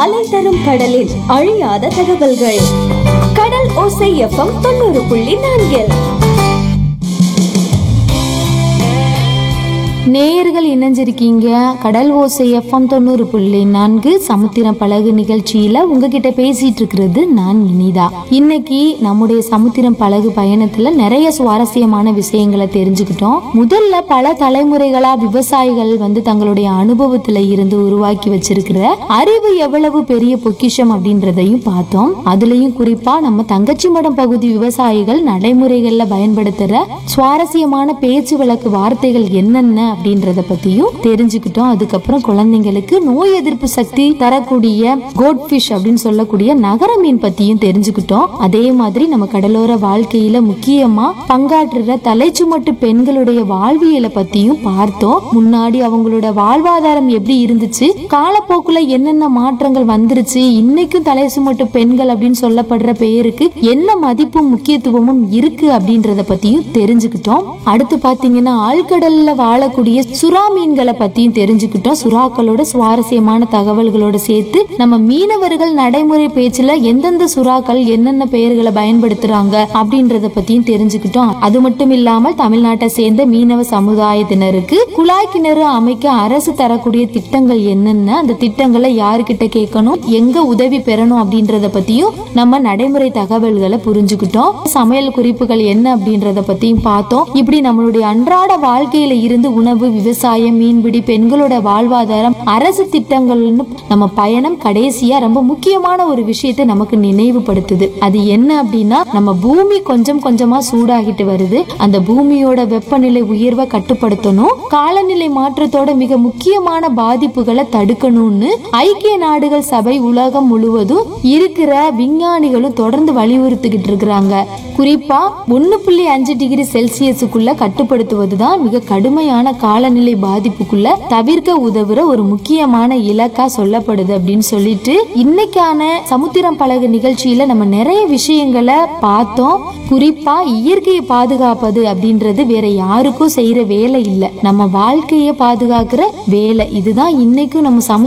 அலை தரும் கடலில் அழியாத தகவல்கள் கடல் ஓசை எஃப்எம் தொண்ணூறு புள்ளி நான்கில் நேயர்கள் இணைஞ்சிருக்கீங்க கடல் ஓசை எஃப்எம் தொண்ணூறு புள்ளி நான்கு சமுத்திரம் பழகு நிகழ்ச்சியில உங்ககிட்ட பேசிட்டு இருக்கிறது நான் இனிதா இன்னைக்கு நம்முடைய சமுத்திரம் பழகு பயணத்துல நிறைய சுவாரஸ்யமான விஷயங்களை தெரிஞ்சுக்கிட்டோம் முதல்ல பல தலைமுறைகளா விவசாயிகள் வந்து தங்களுடைய அனுபவத்துல இருந்து உருவாக்கி வச்சிருக்கிற அறிவு எவ்வளவு பெரிய பொக்கிஷம் அப்படின்றதையும் பார்த்தோம் அதுலயும் குறிப்பா நம்ம தங்கச்சி மடம் பகுதி விவசாயிகள் நடைமுறைகள்ல பயன்படுத்துற சுவாரஸ்யமான பேச்சு வழக்கு வார்த்தைகள் என்னென்ன அப்படின்றத பத்தியும் தெரிஞ்சுக்கிட்டோம் அதுக்கப்புறம் குழந்தைங்களுக்கு நோய் எதிர்ப்பு சக்தி தரக்கூடிய கோட் ஃபிஷ் அப்படின்னு சொல்லக்கூடிய நகர மீன் பத்தியும் தெரிஞ்சுக்கிட்டோம் அதே மாதிரி நம்ம கடலோர வாழ்க்கையில முக்கியமா பங்காற்றுற தலைச்சுமட்டு பெண்களுடைய வாழ்வியலை பத்தியும் பார்த்தோம் முன்னாடி அவங்களோட வாழ்வாதாரம் எப்படி இருந்துச்சு காலப்போக்குல என்னென்ன மாற்றங்கள் வந்துருச்சு இன்னைக்கும் தலை சுமட்டு பெண்கள் அப்படின்னு சொல்லப்படுற பெயருக்கு என்ன மதிப்பும் முக்கியத்துவமும் இருக்கு அப்படின்றத பத்தியும் தெரிஞ்சுக்கிட்டோம் அடுத்து பாத்தீங்கன்னா ஆழ்கடல்ல வாழக்கூடிய சுறா மீன்களை பத்தியும் தெரிஞ்சுக்கிட்டோம் சுறாக்களோட சுவாரஸ்யமான தகவல்களோட சேர்த்து நம்ம மீனவர்கள் நடைமுறை பேச்சுல எந்தெந்த சுறாக்கள் என்னென்ன பெயர்களை பயன்படுத்துறாங்க அப்படின்றத பத்தியும் தெரிஞ்சுக்கிட்டோம் அது மட்டும் இல்லாமல் தமிழ்நாட்டை சேர்ந்த மீனவ சமுதாயத்தினருக்கு குழாய் கிணறு அமைக்க அரசு தரக்கூடிய திட்டங்கள் என்னென்ன அந்த திட்டங்களை யாருக்கிட்ட கேட்கணும் எங்க உதவி பெறணும் அப்படின்றத பத்தியும் நம்ம நடைமுறை தகவல்களை புரிஞ்சுக்கிட்டோம் சமையல் குறிப்புகள் என்ன அப்படின்றத பத்தியும் பார்த்தோம் இப்படி நம்மளுடைய அன்றாட வாழ்க்கையில இருந்து உணவு விவசாயம் மீன்பிடி பெண்களோட வாழ்வாதாரம் அரசு திட்டங்கள்னு நம்ம பயணம் கடைசியா ரொம்ப முக்கியமான ஒரு விஷயத்தை நமக்கு நினைவுபடுத்துது அது என்ன அப்படின்னா நம்ம பூமி கொஞ்சம் கொஞ்சமா சூடாகிட்டு வருது அந்த பூமியோட வெப்பநிலை உயர்வை கட்டுப்படுத்தணும் காலநிலை மாற்றத்தோட மிக முக்கியமான பாதிப்புகளை தடுக்கணும்னு ஐக்கிய நாடுகள் சபை உலகம் முழுவதும் இருக்கிற விஞ்ஞானிகளும் தொடர்ந்து வலியுறுத்திக்கிட்டு இருக்கிறாங்க குறிப்பா ஒன்னு புள்ளி அஞ்சு டிகிரி செல்சியஸுக்குள்ள கட்டுப்படுத்துவதுதான் மிக கடுமையான காலநிலை பாதிப்புக்குள்ள தவிர்க்க உதவுற ஒரு முக்கியமான இலக்கா சொல்லப்படுது அப்படின்னு சொல்லிட்டு இன்னைக்கான சமுத்திரம் பழகு நிகழ்ச்சியில நம்ம நிறைய விஷயங்களை பார்த்தோம் குறிப்பா இயற்கையை பாதுகாப்பது அப்படின்றது வேற யாருக்கும் செய்யற வேலை இல்லை நம்ம வாழ்க்கையை பாதுகாக்கிற வேலை இதுதான் இன்னைக்கும் நம்ம சமு